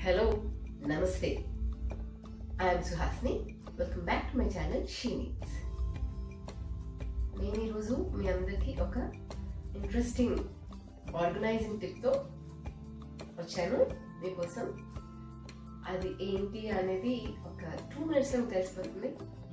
Hello నమస్తే I'm Suhasini welcome back to my channel she needs నేను ఈరోజు మీ అందరికీ ఒక ఇంట్రెస్టింగ్ ఆర్గనైజింగ్ టిప్తో వచ్చాను మీకోసం అది ఏంటి అనేది ఒక టూ మినిట్స్లో మీకు తెలిసిపోతుంది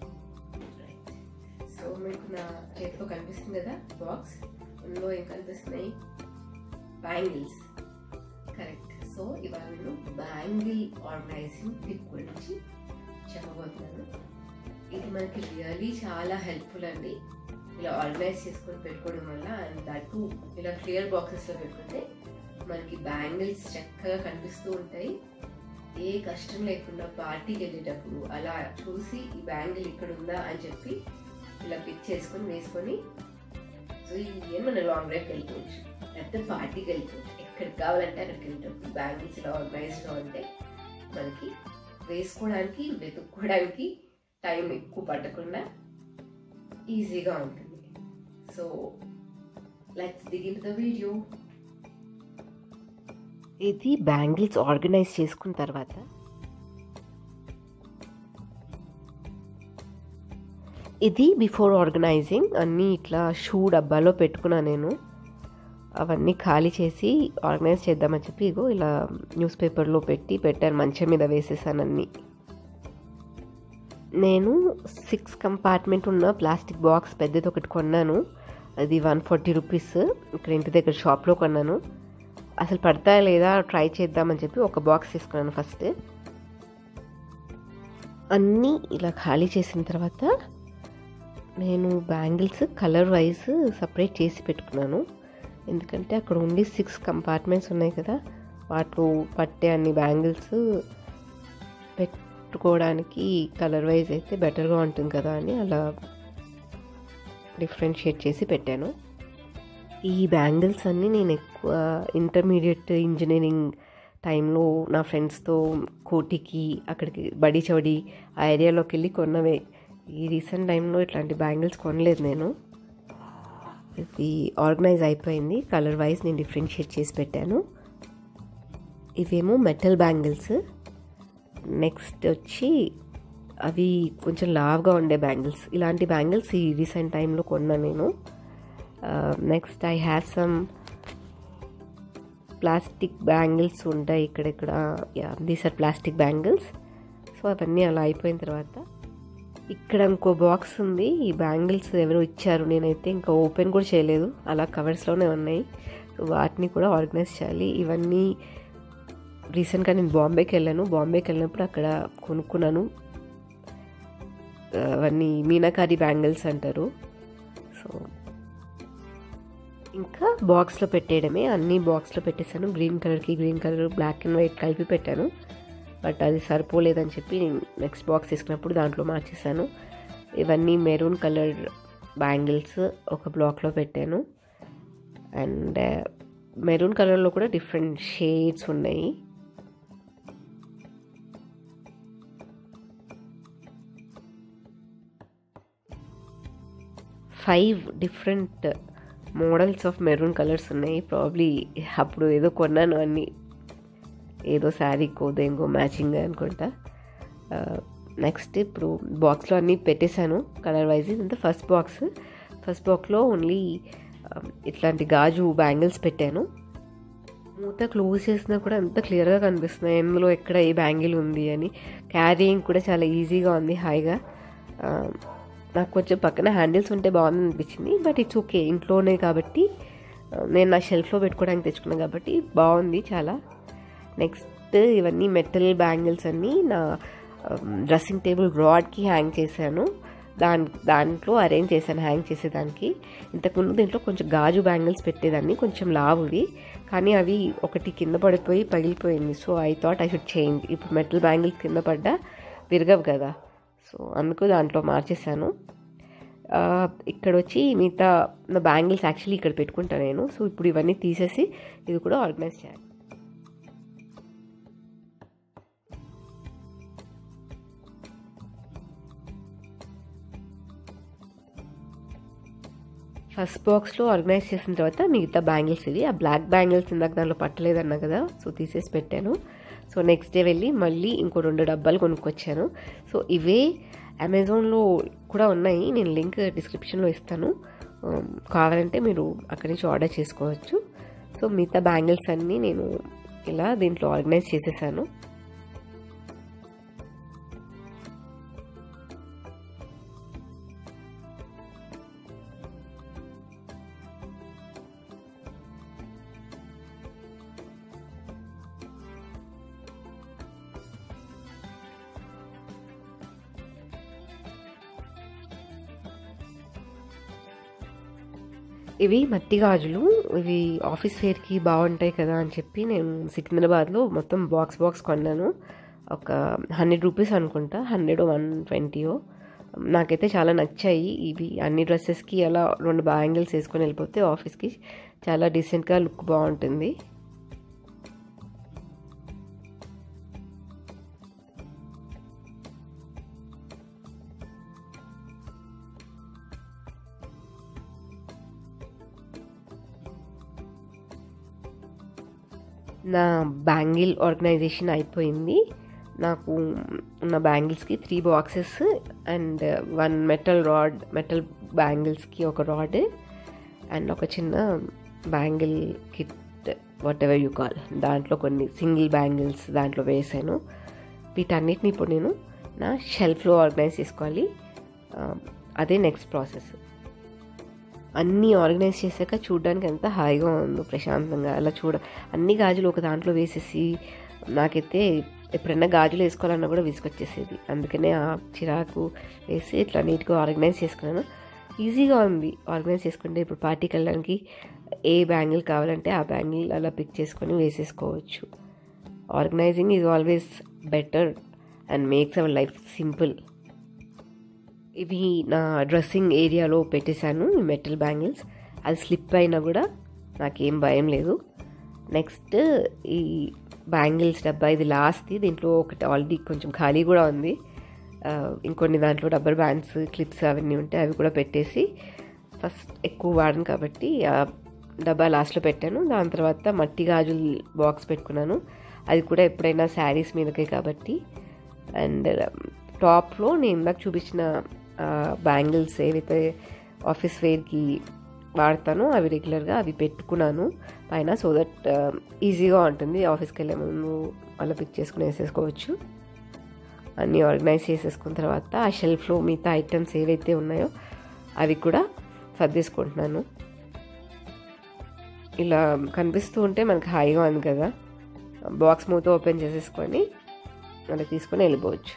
సో మీకు నా చేతిలో కనిపిస్తుంది కదా బాక్స్ ఇందులో ఏం కనిపిస్తున్నాయి బ్యాంగిల్స్ కరెక్ట్ సో ఇవాళ నేను బ్యాంగిల్ ఆర్గనైజింగ్ టిప్ గురించి చెప్పబోతున్నాను ఇది మనకి రియలీ చాలా హెల్ప్ఫుల్ అండి ఇలా ఆర్గనైజ్ చేసుకొని పెట్టుకోవడం వల్ల అండ్ దట్ ఇలా క్లియర్ బాక్సెస్లో పెట్టుకుంటే మనకి బ్యాంగిల్స్ చక్కగా కనిపిస్తూ ఉంటాయి ఏ కష్టం లేకుండా పార్టీకి వెళ్ళేటప్పుడు అలా చూసి ఈ బ్యాంగిల్ ఇక్కడ ఉందా అని చెప్పి ఇలా పిక్ చేసుకొని వేసుకొని సో ఈ మన లాంగ్ డ్రైవ్కి వెళ్ళిపోవచ్చు లేకపోతే పార్టీకి వెళ్ళిపోవచ్చు ఎక్కడికి కావాలంటే అక్కడికి వెళ్ళేటప్పుడు బ్యాంగిల్స్ ఇలా ఆర్గనైజ్గా ఉంటే మనకి వేసుకోవడానికి వెతుక్కోవడానికి టైం ఎక్కువ పట్టకుండా ఈజీగా ఉంటుంది so let's dig in the video ఇది బ్యాంగిల్స్ ఆర్గనైజ్ చేసుకున్న తర్వాత ఇది బిఫోర్ ఆర్గనైజింగ్ అన్నీ ఇట్లా షూ డబ్బాలో పెట్టుకున్నా నేను అవన్నీ ఖాళీ చేసి ఆర్గనైజ్ చేద్దామని చెప్పి ఇగో ఇలా న్యూస్ పేపర్లో పెట్టి పెట్టాను మంచం మీద వేసేసాను అన్నీ నేను సిక్స్ కంపార్ట్మెంట్ ఉన్న ప్లాస్టిక్ బాక్స్ పెద్దది ఒకటి కొన్నాను అది వన్ ఫార్టీ రూపీస్ ఇక్కడ ఇంటి దగ్గర షాప్లో కొన్నాను అసలు పడతాయా లేదా ట్రై చేద్దామని చెప్పి ఒక బాక్స్ తీసుకున్నాను ఫస్ట్ అన్నీ ఇలా ఖాళీ చేసిన తర్వాత నేను బ్యాంగిల్స్ కలర్ వైజ్ సపరేట్ చేసి పెట్టుకున్నాను ఎందుకంటే అక్కడ ఓన్లీ సిక్స్ కంపార్ట్మెంట్స్ ఉన్నాయి కదా వాటిలో పట్టే అన్ని బ్యాంగిల్స్ పెట్టుకోవడానికి కలర్ వైజ్ అయితే బెటర్గా ఉంటుంది కదా అని అలా డిఫరెన్షియేట్ చేసి పెట్టాను ఈ బ్యాంగిల్స్ అన్నీ నేను ఎక్కువ ఇంటర్మీడియట్ ఇంజనీరింగ్ టైంలో నా ఫ్రెండ్స్తో కోటికి అక్కడికి బడి చౌడి ఆ ఏరియాలోకి వెళ్ళి కొన్నవే ఈ రీసెంట్ టైంలో ఇట్లాంటి బ్యాంగిల్స్ కొనలేదు నేను ఇది ఆర్గనైజ్ అయిపోయింది కలర్ వైజ్ నేను డిఫరెన్షియేట్ చేసి పెట్టాను ఇవేమో మెటల్ బ్యాంగిల్స్ నెక్స్ట్ వచ్చి అవి కొంచెం లావ్గా ఉండే బ్యాంగిల్స్ ఇలాంటి బ్యాంగిల్స్ ఈ రీసెంట్ టైంలో కొన్నా నేను next I have some plastic bangles ఉంటాయి ఇక్కడెక్కడ these are plastic bangles so అవన్నీ అలా అయిపోయిన తర్వాత ఇక్కడ ఇంకో బాక్స్ ఉంది ఈ బ్యాంగిల్స్ ఎవరో ఇచ్చారు నేనైతే ఇంకా ఓపెన్ కూడా చేయలేదు అలా కవర్స్లోనే ఉన్నాయి సో వాటిని కూడా ఆర్గనైజ్ చేయాలి ఇవన్నీ రీసెంట్గా నేను బాంబేకి వెళ్ళాను బాంబేకి వెళ్ళినప్పుడు అక్కడ కొనుక్కున్నాను అవన్నీ మీనాకారి బ్యాంగిల్స్ అంటారు సో ఇంకా బాక్స్లో పెట్టేయడమే అన్ని బాక్స్లో పెట్టేశాను గ్రీన్ కలర్కి green colour black and white కలిపి పెట్టాను బట్ అది సరిపోలేదని చెప్పి నెక్స్ట్ బాక్స్ తీసుకున్నప్పుడు దాంట్లో మార్చేసాను ఇవన్నీ మెరూన్ కలర్ బ్యాంగిల్స్ ఒక బ్లాక్లో పెట్టాను అండ్ మెరూన్ కలర్లో కూడా డిఫరెంట్ షేడ్స్ ఉన్నాయి five different models of maroon colours ఉన్నాయి ప్రాబ్లీ అప్పుడు ఏదో కొన్నాను అన్నీ ఏదో శారీకో దేనికో మ్యాచింగ్ అనుకుంటా నెక్స్ట్ ఇప్పుడు బాక్స్లో అన్నీ పెట్టేశాను కలర్ వైజ్ ఇదంతా ఫస్ట్ బాక్స్ ఫస్ట్ బాక్స్లో ఓన్లీ ఇట్లాంటి గాజు బ్యాంగిల్స్ పెట్టాను మూత క్లోజ్ చేసినా కూడా ఎంత క్లియర్గా కనిపిస్తున్నాయి ఎందులో ఎక్కడ ఏ బ్యాంగిల్ ఉంది అని క్యారీయింగ్ కూడా చాలా ఈజీగా ఉంది హాయిగా నాకు కొంచెం పక్కన హ్యాండిల్స్ ఉంటే బాగుంది అనిపించింది బట్ ఇట్స్ ఓకే ఇంట్లోనే కాబట్టి నేను నా షెల్ఫ్లో పెట్టుకోవడానికి తెచ్చుకున్నాను కాబట్టి బాగుంది చాలా నెక్స్ట్ ఇవన్నీ మెటల్ బ్యాంగిల్స్ అన్నీ నా డ్రెస్సింగ్ టేబుల్ రాడ్కి హ్యాంగ్ చేశాను దాని దాంట్లో అరేంజ్ చేశాను హ్యాంగ్ చేసేదానికి ఇంతకుముందు దీంట్లో కొంచెం గాజు బ్యాంగిల్స్ పెట్టేదాన్ని కొంచెం లావువి కానీ అవి ఒకటి కింద పడిపోయి పగిలిపోయింది so I thought I should change ఇప్పుడు మెటల్ బ్యాంగిల్స్ కింద పడ్డా విరగవు కదా సో అందుకు దాంట్లో మార్చేసాను ఇక్కడ వచ్చి మిగతా నా బ్యాంగిల్స్ యాక్చువల్లీ ఇక్కడ పెట్టుకుంటాను నేను సో ఇప్పుడు ఇవన్నీ తీసేసి ఇది కూడా ఆర్గనైజ్ చేయాలి ఫస్ట్ బాక్స్లో ఆర్గనైజ్ చేసిన తర్వాత మిగతా బ్యాంగిల్స్ ఇవి ఆ బ్లాక్ బ్యాంగిల్స్ ఇందాక దాంట్లో పట్టలేదన్నా కదా సో తీసేసి పెట్టాను సో నెక్స్ట్ డే వెళ్ళి మళ్ళీ ఇంకో రెండు డబ్బాలు కొనుక్కొచ్చాను సో ఇవే అమెజాన్లో కూడా ఉన్నాయి నేను లింక్ డిస్క్రిప్షన్లో ఇస్తాను Um, కావాలంటే మీరు అక్కడి నుంచి ఆర్డర్ చేసుకోవచ్చు సో మిగతా బ్యాంగిల్స్ అన్నీ నేను ఇలా దీంట్లో ఆర్గనైజ్ చేసేసాను ఇవి మట్టి గాజులు ఇవి ఆఫీస్ వేర్కి బాగుంటాయి కదా అని చెప్పి నేను సికింద్రాబాద్లో మొత్తం బాక్స్ బాక్స్ కొన్నాను ఒక హండ్రెడ్ రూపీస్ అనుకుంటా హండ్రెడ్ వన్ ట్వంటీయో నాకైతే చాలా నచ్చాయి ఇవి అన్ని డ్రెస్సెస్కి అలా రెండు బ్యాంగిల్స్ వేసుకొని వెళ్ళిపోతే ఆఫీస్కి చాలా డీసెంట్గా లుక్ బాగుంటుంది నా బ్యాంగిల్ ఆర్గనైజేషన్ అయిపోయింది నాకు ఉన్న బ్యాంగిల్స్కి three boxes and one metal rod metal బ్యాంగిల్స్కి ఒక రాడ్ అండ్ ఒక చిన్న bangle kit whatever you call దాంట్లో కొన్ని సింగిల్ బ్యాంగిల్స్ దాంట్లో వేసాను వీటన్నిటిని ఇప్పుడు నేను నా షెల్ఫ్లో ఆర్గనైజ్ చేసుకోవాలి ఆ, అదే నెక్స్ట్ ప్రాసెస్ అన్నీ ఆర్గనైజ్ చేశాక చూడడానికి ఎంత హాయిగా ఉందో ప్రశాంతంగా అలా చూడ అన్ని గాజులు ఒక దాంట్లో వేసేసి నాకైతే ఎప్పుడైనా గాజులు వేసుకోవాలన్నా కూడా విసుకొచ్చేసేది అందుకనే ఆ చిరాకు వేసి ఇట్లా నీట్గా ఆర్గనైజ్ చేసుకున్నాను ఈజీగా ఉంది ఆర్గనైజ్ చేసుకుంటే ఇప్పుడు పార్టీకి వెళ్ళడానికి ఏ బ్యాంగిల్ కావాలంటే ఆ బ్యాంగిల్ అలా పిక్ చేసుకొని వేసేసుకోవచ్చు organizing is always better and makes our life simple ఇవి నా డ్రెస్సింగ్ ఏరియాలో పెట్టేశాను ఈ మెటల్ బ్యాంగిల్స్ అది స్లిప్ అయినా కూడా నాకేం భయం లేదు నెక్స్ట్ ఈ బ్యాంగిల్స్ డబ్బా ఇది లాస్ట్ది దీంట్లో ఒకటి ఆల్రెడీ కొంచెం ఖాళీ కూడా ఉంది ఆ, ఇంకొన్ని దాంట్లో రబ్బర్ బ్యాండ్స్ క్లిప్స్ అవన్నీ ఉంటాయి అవి కూడా పెట్టేసి ఫస్ట్ ఎక్కువ వాడను కాబట్టి ఆ డబ్బా లాస్ట్లో పెట్టాను దాని తర్వాత మట్టి గాజులు బాక్స్ పెట్టుకున్నాను అది కూడా ఎప్పుడైనా శారీస్ మీదకే కాబట్టి అండ్ టాప్లో నేను ఇందాక చూపించిన బ్యాంగిల్స్ ఏవైతే ఆఫీస్ వేర్కి వాడతానో అవి రెగ్యులర్గా అవి పెట్టుకున్నాను పైన సో దట్ ఈజీగా ఉంటుంది ఆఫీస్కి వెళ్ళే ముందు అలా పిక్ చేసుకుని వేసేసుకోవచ్చు అన్నీ ఆర్గనైజ్ చేసేసుకున్న తర్వాత ఆ షెల్ఫ్లో మిగతా ఐటమ్స్ ఏవైతే ఉన్నాయో అవి కూడా సర్దేసుకుంటున్నాను ఇలా కనిపిస్తూ ఉంటే మనకు హాయిగా ఉంది కదా బాక్స్ మూత ఓపెన్ చేసేసుకొని అలా తీసుకొని వెళ్ళిపోవచ్చు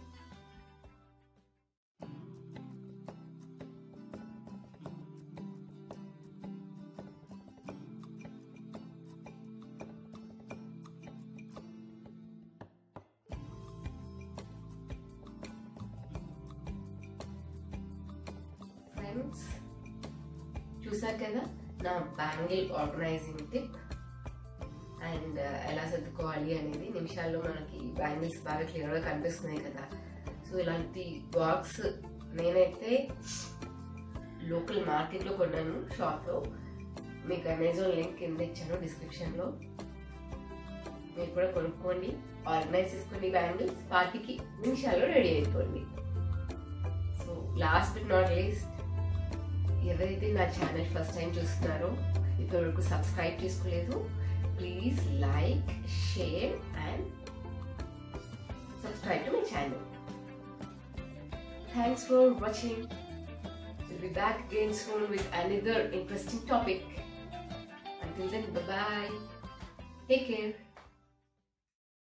ఫ్రెండ్స్ చూసారు కదా నా బ్యాంగిల్ ఆర్గనైజింగ్ టిప్ అండ్ ఎలా సర్దుకోవాలి అనేది నిమిషాల్లో మనకి బ్యాంగిల్స్ బాగా క్లియర్గా కనిపిస్తున్నాయి కదా సో ఇలాంటి బాక్స్ నేనైతే లోకల్ మార్కెట్లో కొన్నాను షాప్లో మీకు అమెజాన్ లింక్ కింద ఇచ్చాను డిస్క్రిప్షన్లో మీరు కూడా కొనుక్కోండి ఆర్గనైజ్ చేసుకోండి బ్యాంగిల్స్ పార్టీకి నిమిషాల్లో రెడీ అయిపోండి so last but not least ఎవరైతే నా ఛానల్ ఫస్ట్ టైం చూస్తున్నారో ఇప్పటివరకు సబ్స్క్రైబ్ చేసుకోలేదు please like share and subscribe to my channel thanks for watching We'll be back again soon with another interesting topic. Until then, bye bye. Take care.